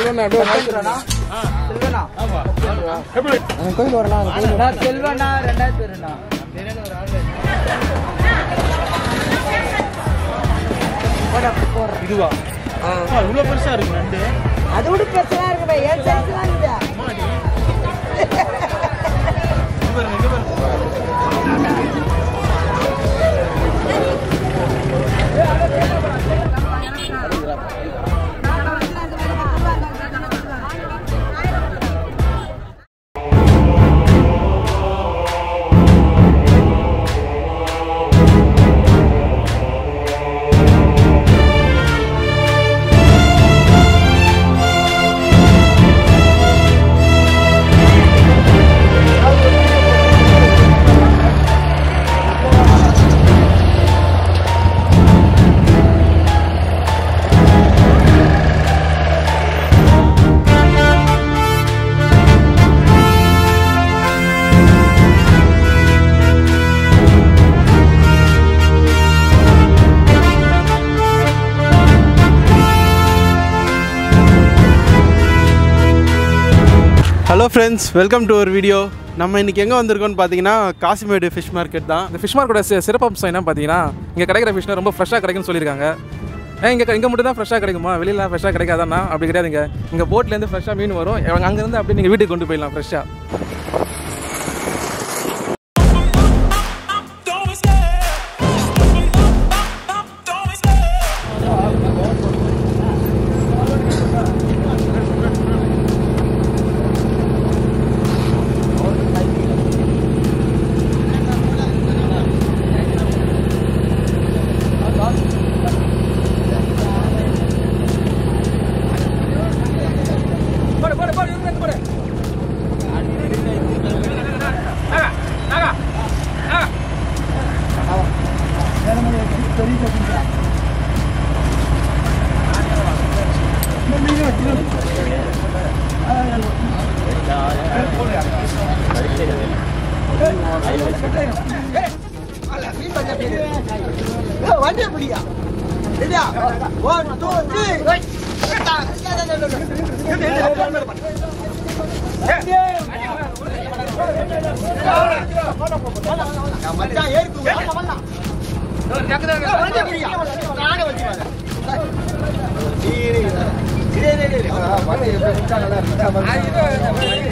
செல்வண்ணா அப்படியே செல்வனா செல்வனா கோயில் வரலாம் அந்த கோயில் நான் செல்வனா ரெண்டாயிரத்தி பேருண்ணா இதுவா ஆ, இவ்வளவு பெருசா இருக்கு நண்டு அது விட பிரச்சனை இருக்கு ஏன் சைஸ் வாங்குதா இங்க பாருங்க இங்க பாருங்க ஹலோ ஃப்ரெண்ட்ஸ் வெல்கம் டு ஒரு வீடியோ நம்ம இன்னைக்கு எங்கே வந்திருக்கோம்னு பார்த்தீங்கன்னா காசிமேடு ஃபிஷ் மார்க்கெட் தான் இந்த ஃபிஷ் மார்க்கோட சி- சிறப்பம்சம் என்ன பார்த்தீங்கன்னா இங்கே கிடைக்கிற ஃபிஷ்னா ரொம்ப ஃப்ரெஷ்ஷாக கிடைக்கும்னு சொல்லியிருக்காங்க ஏன் இங்கே இங்கே மட்டும் தான் ஃப்ரெஷ்ஷாக கிடைக்குமா வெளியில ஃப்ரெஷ்ஷாக கிடைக்காதாண்ணா அப்படி கிடையாதுங்க இங்கே போட்லேருந்து ஃப்ரெஷ்ஷாக மீன் வரும் இவங்க அங்கேருந்து அப்படியே நீங்கள் வீட்டுக்கு கொண்டு போயிடலாம் ஃப்ரெஷ்ஷாக வண்டியை பிடியா ரெடியா ஒன் டூ த்ரீ மச்சான் ஏறி தூக்கு. வண்டியை பிடியா. நானே வச்சுக்கிறேன். இரு, இரு. இரு, இரு, இரு. வண்டி எப்படி விட்டா நல்லா இருக்கும்.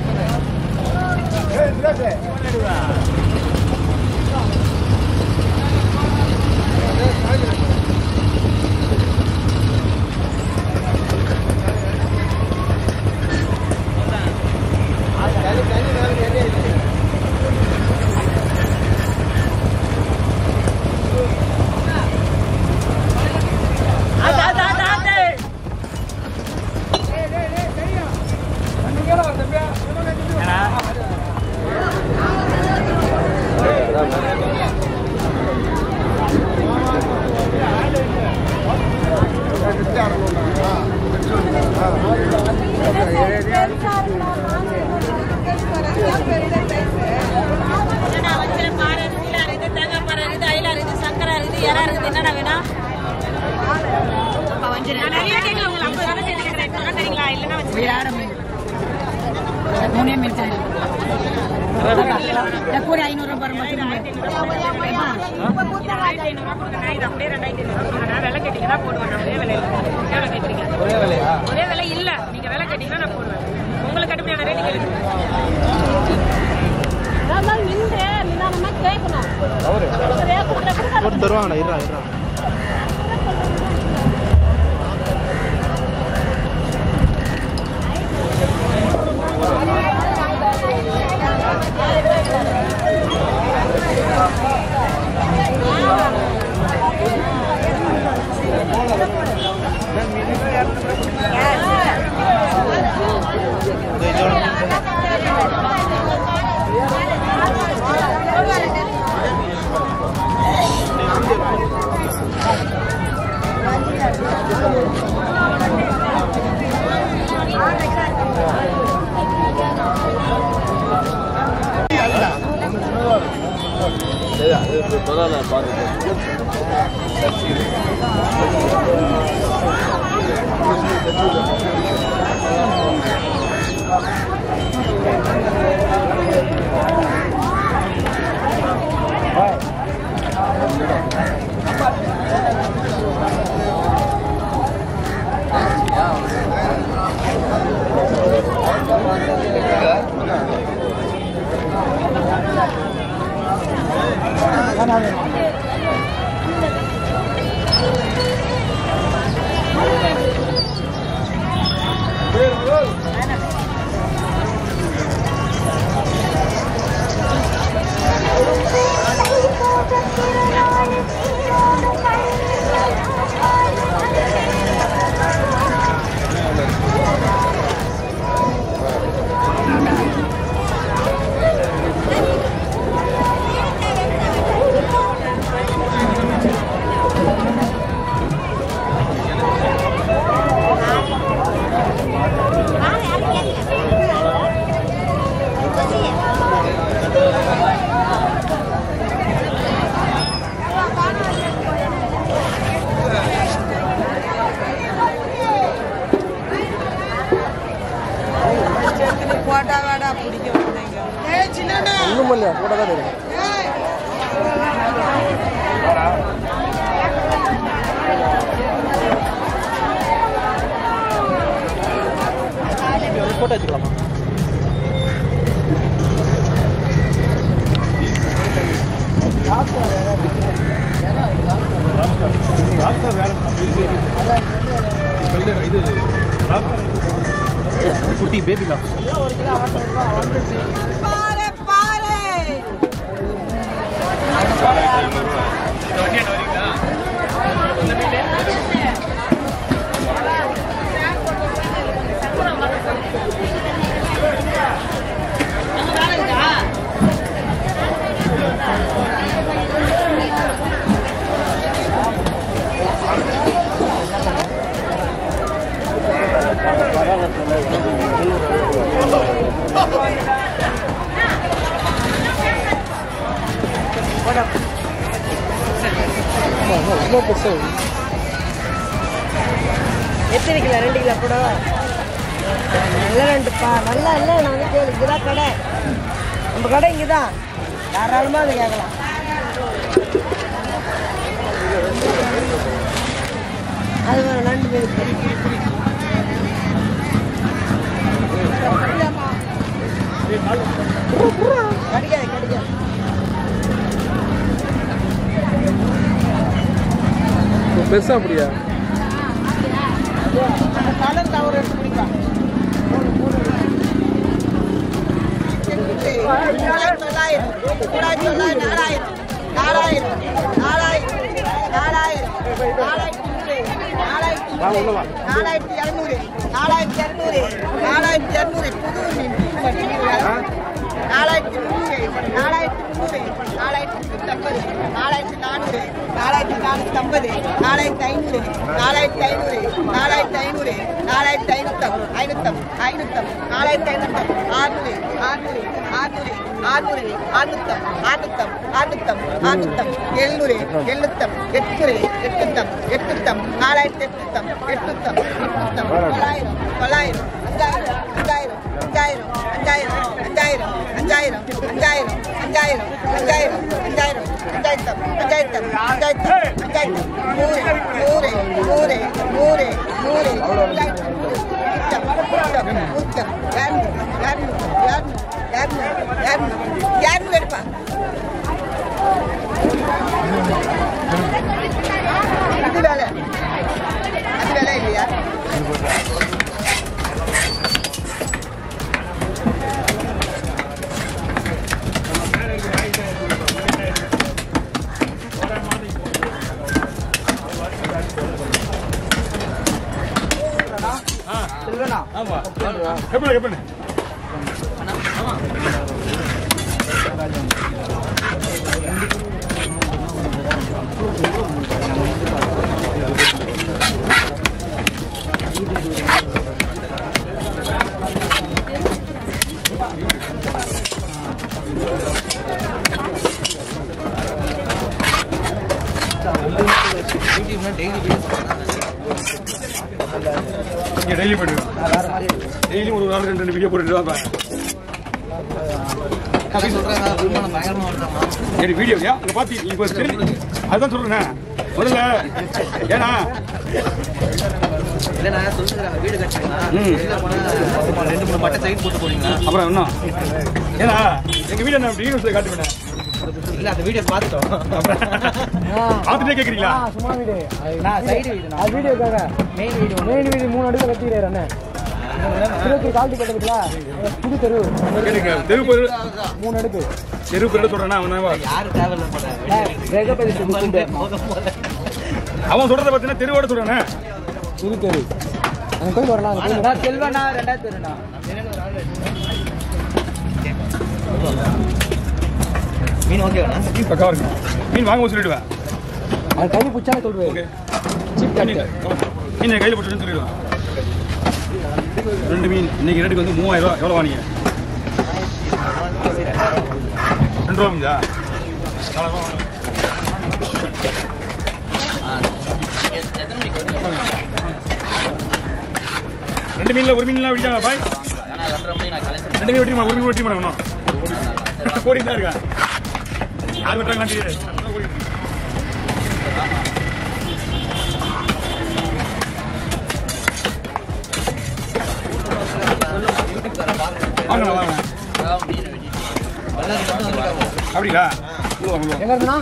என்னடா வச்சிர பாறை இருக்குது, அது இருக்குது, தேங்காய் பாறை இருக்குது, அயிலா இருக்குது, சங்கரா இருக்குது, எறா இருக்குது, என்னடா வேணும்? நான் நிறைய கேட்கல, உங்களுக்கு ஐம்பது ரூபா சேர்த்து கேட்கறேன். இப்ப தான் தரீங்களா? இல்லைன்னா வச்சுக்கோங்க. மூணே மீன் தரேன் கூடை ஐநூறு ரூபாய் இது ஆயிரத்தி ஐநூறுரூவா கொடுங்க. இது அப்படியே ரெண்டாயிரத்தி ஐநூறுரூவா கொடுங்க. நான் விலை கேட்டீங்கன்னா போடுவேன். நான் ஒரே விலையில. எவ்வளவு கேட்குறீங்க? ஒரே விலை இல்ல. நீங்க விலை கேட்டீங்கன்னா நான் போடுவேன். உங்களுக்கு கட்டுப்படியான ரேட்டு கேளுங்க. போட்டு தருவாங்கண்ணா இருறா இருறா ஒன்றும் இல்லையா கூட தான் இருக்கு ஃபோட்டோ வச்சுக்கலாமா குட்டி பேபி லாக் ரொம்ப பெருசாக எத்தனை கிலோ ரெண்டு கிலோ கூட நல்ல ரெண்டுப்பா நல்லா இல்லை நான் வந்து கேளு இங்கதான் கடை நம்ம கடை இங்கே தான் தாராளமாக அதை கேட்கலாம் அது வேணும் நண்டு மீன் கிடைக்காது கிடைக்காது பெருசாக அப்படியா கலர் தவறு எடுத்து குடிக்கலாம் தொள்ளாயிரம் தொள்ளாயிரம் நாலாயிரம் நாலாயிரம் நாலாயிரம் நாலாயிரம் நாலாயிரத்தி நாலாயிரத்தி இரநூறு நாலாயிரத்தி இரநூறு நாலாயிரத்தி இரநூறு புது மீன் நாலாயிரத்தி முந்நூறு நாலாயிரத்தி முந்நூறு நாலாயிரத்தி முந்நூற்றம்பது நாலாயிரத்தி நானூறு நாலாயிரத்தி நானூற்றம்பது நாலாயிரத்தி ஐநூறு நாலாயிரத்தி ஐநூறு நாலாயிரத்தி ஐநூறு நாலாயிரத்தி ஐநூத்தம் ஐநூத்தம் ஐநூத்தம் நாலாயிரத்தி ஐநூத்தம் ஆறுநூறு ஆறுநூறு ஆறுநூறு ஆறுநூறு ஆறுநூத்தம் ஆறுநூத்தம் ஆறுநூத்தம் ஆறுநூத்தம் எழுநூறு எழுநூத்தம் எட்நூறு எட்நூத்தம் எட்நூத்தம் நாலாயிரத்தி எட்நூத்தம் எட்நூத்தம் எட்நூத்தம் தொள்ளாயிரம் தொள்ளாயிரம் அஞ்சாயிரம் அஞ்சாயிரம் அஞ்சாயிரம் அஞ்சாயிரம் அஞ்சாயிரம் அஞ்சாயிரம் அஞ்சாயிரம் அஞ்சாயிரம் அஞ்சாயிரம் அஞ்சாயிரத்தம் அஞ்சாயிரத்தம் அஞ்சாயிரத்தம் அஞ்சாயிரத்தம் நூறு நூறு நூறு நூறு நூறு அஞ்சாயிரத்தம் நூற்றம் நூற்றம் நூற்றம் இரநூறு இரநூறு இரநூறு இரநூறு இரநூறு எடுப்பா இது வேலை அது வேலை இல்லையா நீங்க டெய்லி போயிட்டு டெய்லி ஒரு நாள் ரெண்டு ரெண்டு வீடியோ போட்டுட்டு வாங்க சரி வீடியோ யா இங்க பாத்தி இப்போ தெரிஞ்சு அதான் சொல்றேன் முதல்ல ஏன்னா இல்லைண்ணா சொல்லுங்க வீடு கட்டுறீங்களா ம். வெளில போனா ரெண்டு மூணு மட்டை சைட் போட்டு போறீங்களா அப்புறம் என்ன ஏன்னா எங்க வீடு நான் நியூஸ்ல காட்டுவேன் இல்ல அந்த வீடியோ பார்த்துட்டோம் பார்த்துட்டே கேக்குறீங்களா சும்மா வீடு நான் சைடு வீடு அது வீடியோக்காக மெயின் வீடு மெயின் வீடு மூணு அடுக்கு கட்டிக்கிறாரு அண்ணன் இருபத்தி கால்ட்டி கட்டுறதுல புது தெரு கேளுங்க தெரு பேரு மூணு அடுக்கு தெரு பேரு சொல்றேன்னா அவன் தான் யாரு டிராவல் பண்ண அவன் சொல்றத பார்த்தீங்கன்னா தெருவோட சொல்றானே புது தெரு அங்க போய் வரலாம் அங்க போய் வரலாம். செல்வனா ரெண்டாவது தெருண்ணா மீன் ஓகேவாண்ணா மீன் பக்கவா இருக்கு மீன் வாங்க சொல்லிடுவேன் அது கை பிடிச்சாலே சொல்றேன் ஓகே மீன் மீன் என் கையில் போட்டுன்னு சொல்லிடுவேன் ரெண்டு மீன் இன்னைக்கு ரேட்டுக்கு வந்து மூவாயிரம் ரூபா எவ்வளோ வாங்க ரெண்டு ரூபா மீதா ரெண்டு மீன்ல ஒரு மீன்லாம் வெட்டிட்டாங்க பாய் ரெண்டு மீன் வெட்டிமா ஒரு மீன் வெட்டிமா ஒன்றும் கோடி தான் இருக்கா யார் வெட்டுறாங்கன்னு தெரியாது வாங்க வாங்க அப்படிங்களா உள்ள வாங்க, உள்ள வாங்க. எங்க இருந்தா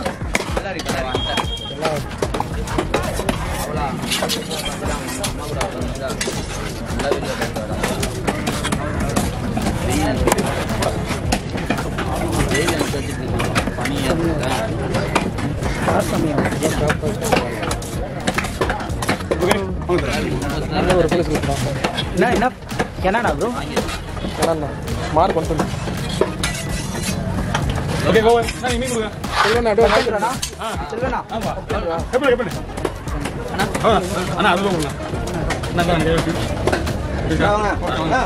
ஓகே வாங்க சார். என்ன என்ன என்னண்ணா ப்ரோ மார்க் கொண்டு வந்து ஓகே கோவன் நான் மீன் கொடுங்க செல்வன் அப்படியே வந்துடுறேண்ணா. செல்வனா ஆமா எப்படி எப்படி ஆ அண்ணா அதுதான் கொடுங்க என்ன தான் அங்கே இருக்கு இருக்கா?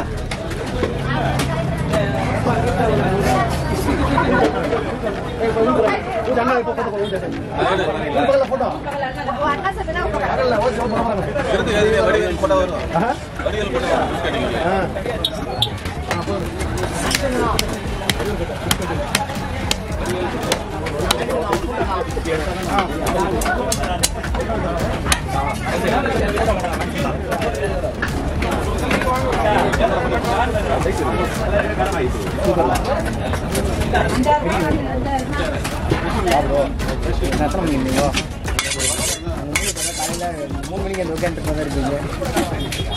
மூணு மணிக்கு அந்த உட்காந்துட்டு தான் இருக்கீங்க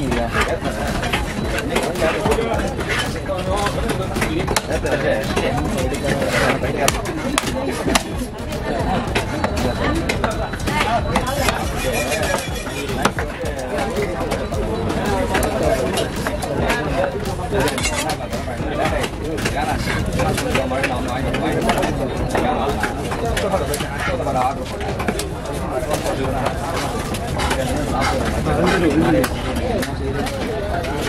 ஆ